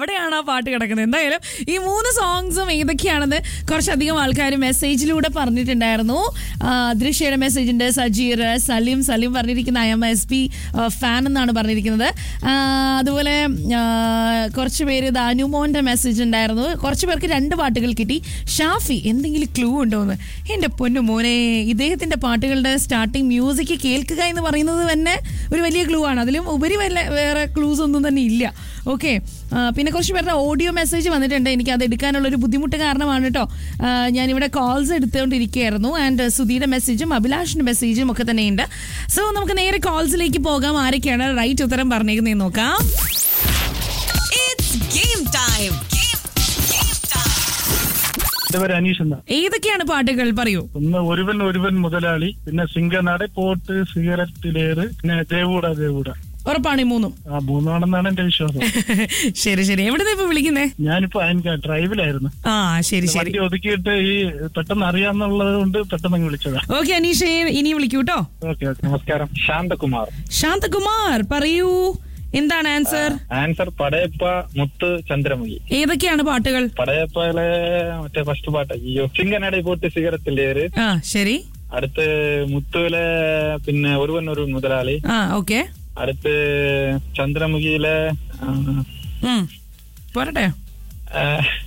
അവിടെയാണ് ആ പാട്ട് കിടക്കുന്നത് എന്തായാലും ഈ മൂന്ന് സോങ്സും ഏതൊക്കെയാണെന്ന് കുറച്ചധികം ആൾക്കാർ മെസ്സേജിലൂടെ പറഞ്ഞിട്ടുണ്ടായിരുന്നു ആ, ദൃശ്യയുടെ മെസ്സേജ് ഉണ്ട് സജീർ സലീം സലീം പറഞ്ഞിരിക്കുന്ന I M S P fan എന്നാണ് പറഞ്ഞിരിക്കുന്നത് ആ, അതുപോലെ ആ, കുറച്ച് പേര് ഇത് അനുമോന്റെ മെസ്സേജ് ഉണ്ടായിരുന്നു കുറച്ച് പേർക്ക് രണ്ട് പാട്ടുകൾ കിട്ടി ഷാഫി എന്തെങ്കിലും ക്ലൂ ഉണ്ടോ എന്ന് എന്റെ പൊന്നു മോനെ ഇദ്ദേഹത്തിന്റെ പാട്ടുകളുടെ സ്റ്റാർട്ടിങ് മ്യൂസിക് കേൾക്കുക എന്ന് പറയുന്നത് തന്നെ ഒരു വലിയ ക്ലൂ ആണ് അതിലും ഉപരി വല്ല വേറെ ക്ലൂസ് ഒന്നും തന്നെ ഇല്ല ഓക്കെ പിന്നെ കുറച്ച് പേരുടെ ഓഡിയോ മെസ്സേജ് വന്നിട്ടുണ്ട് എനിക്ക് അത് എടുക്കാനുള്ള ഒരു ബുദ്ധിമുട്ട് കാരണമാണ് കേട്ടോ ആ, ഞാനിവിടെ കോൾസ് എടുത്തുകൊണ്ടിരിക്കുകയായിരുന്നു ആൻഡ് സുധീയുടെ മെസ്സേജും അഭിലാഷിന്റെ മെസ്സേജും ഒക്കെ തന്നെയുണ്ട് സോ നമുക്ക് നേരെ കോൾസിലേക്ക് പോകാം ആരൊക്കെയാണ് റൈറ്റ് ഉത്തരം പറഞ്ഞേക്കുന്നതെന്ന് നോക്കാം It's game time. Game, game time. എന്റെ പേര് അനീഷ് എന്നാ ഏതൊക്കെയാണ് പാട്ടുകൾ പറയൂ ഒന്ന് ഒരുവൻ ഒരുവൻ മുതലാളി പിന്നെ സിംഗനാട് പോട്ട് സിഗരറ്റിലേറ് പിന്നെ ദേവൂട ദേവൂട ഉറപ്പാണ് ഈ മൂന്നും ആ മൂന്നാണെന്നാണ് എന്റെ വിശ്വാസം ശരി ശരി എവിടെ ഇപ്പൊ വിളിക്കുന്നേ ഞാനിപ്പോ എനിക്ക് ഡ്രൈവിലായിരുന്നു ആ ശരി ശരി വണ്ടി ഒതുക്കിയിട്ട് ഈ പെട്ടെന്ന് അറിയാന്നുള്ളത് കൊണ്ട് പെട്ടെന്ന് അങ്ങ് വിളിച്ചതാ ഓക്കെ അനീഷേ ഇനി വിളിക്കൂ കേട്ടോ ഓക്കെ ഓക്കെ നമസ്കാരം ശാന്തകുമാർ ശാന്തകുമാർ പറയൂ എന്താണ് ആൻസർ ആൻസർ പടയപ്പ മുത്ത് ചന്ദ്രമുഖി ഏതൊക്കെയാണ് പാട്ടുകൾ പടയപ്പയിലെ മറ്റേ ഫസ്റ്റ് പാട്ട് അയ്യോ സിംഗനാട് പോട്ട് സിഗരറ്റിലേറ് ആ ശരി അടുത്ത് മുത്തുവിലെ പിന്നെ ഒരുവൻ ഒരു മുതലാളി ആ ഓക്കെ അടുത്ത് ചന്ദ്രമുഖിയിലെ ആ, പോരട്ടെ ആ,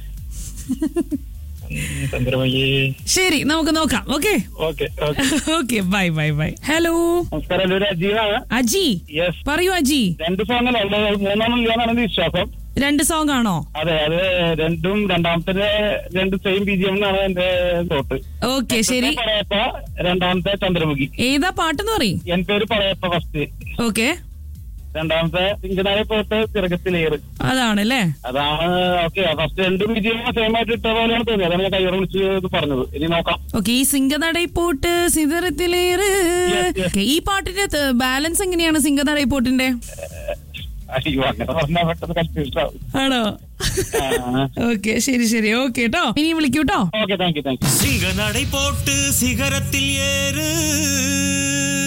ഉം, ചന്ദ്രമുഖി ശരി നമുക്ക് നോക്കാം okay okay okay okay bye bye bye hello നമസ്കാരം ഒരു അജീവാണ് അജി യെസ് പറയൂ അജി രണ്ട് സോങ്ങല്ല ഉള്ളത് മൂന്നെണ്ണം ഇല്ലാന്നാണ് എന്റെ വിശ്വാസം രണ്ട് സോങ് ആണോ അതെ അത് രണ്ടും രണ്ടാമത്തെ രണ്ട് സെയിം ബി ജി എം എന്നാണ് എന്റെ തോട്ട് ഓക്കെ ശരി പറയപ്പ രണ്ടാമത്തെ ചന്ദ്രമുഖി ഏതാ പാട്ടെന്ന് പറയും എൻ പേര് പറയപ്പ ഫസ്റ്റ് ഓക്കെ രണ്ടാമത്തെ സിംഗനായ പോട്ട് തിരക്കത്തിലേറ് അതാണല്ലേ അതാണ് ഓക്കെ ഫസ്റ്റ് രണ്ടും ബി ജി എം സെയിം ആയിട്ട് ഇട്ട പോലെയാണ് തോന്നിയത് അതാണ് ഞാൻ കയ്യോടെ വിളിച്ച് ഇത് പറഞ്ഞത് ഇനി നോക്കാം ഓക്കെ ഈ സിംഗനടൈ പോട്ട് സിതറത്തിലേറ് Yes, yes. Okay, ഈ പാട്ടിന്റെ ബാലൻസ് എങ്ങനെയാണ് സിംഗനടൈ പോട്ടിന്റെ അയ്യോ അങ്ങനെ പറഞ്ഞാൽ പെട്ടെന്ന് കൺഫ്യൂഷൻ ആവും ആണോ ഓക്കെ ശരി ശരി ഓക്കെ കേട്ടോ ഇനി വിളിക്കൂ കേട്ടോ okay thank you thank you சிங்க நடை போட்டு சிகரத்தில் ஏறு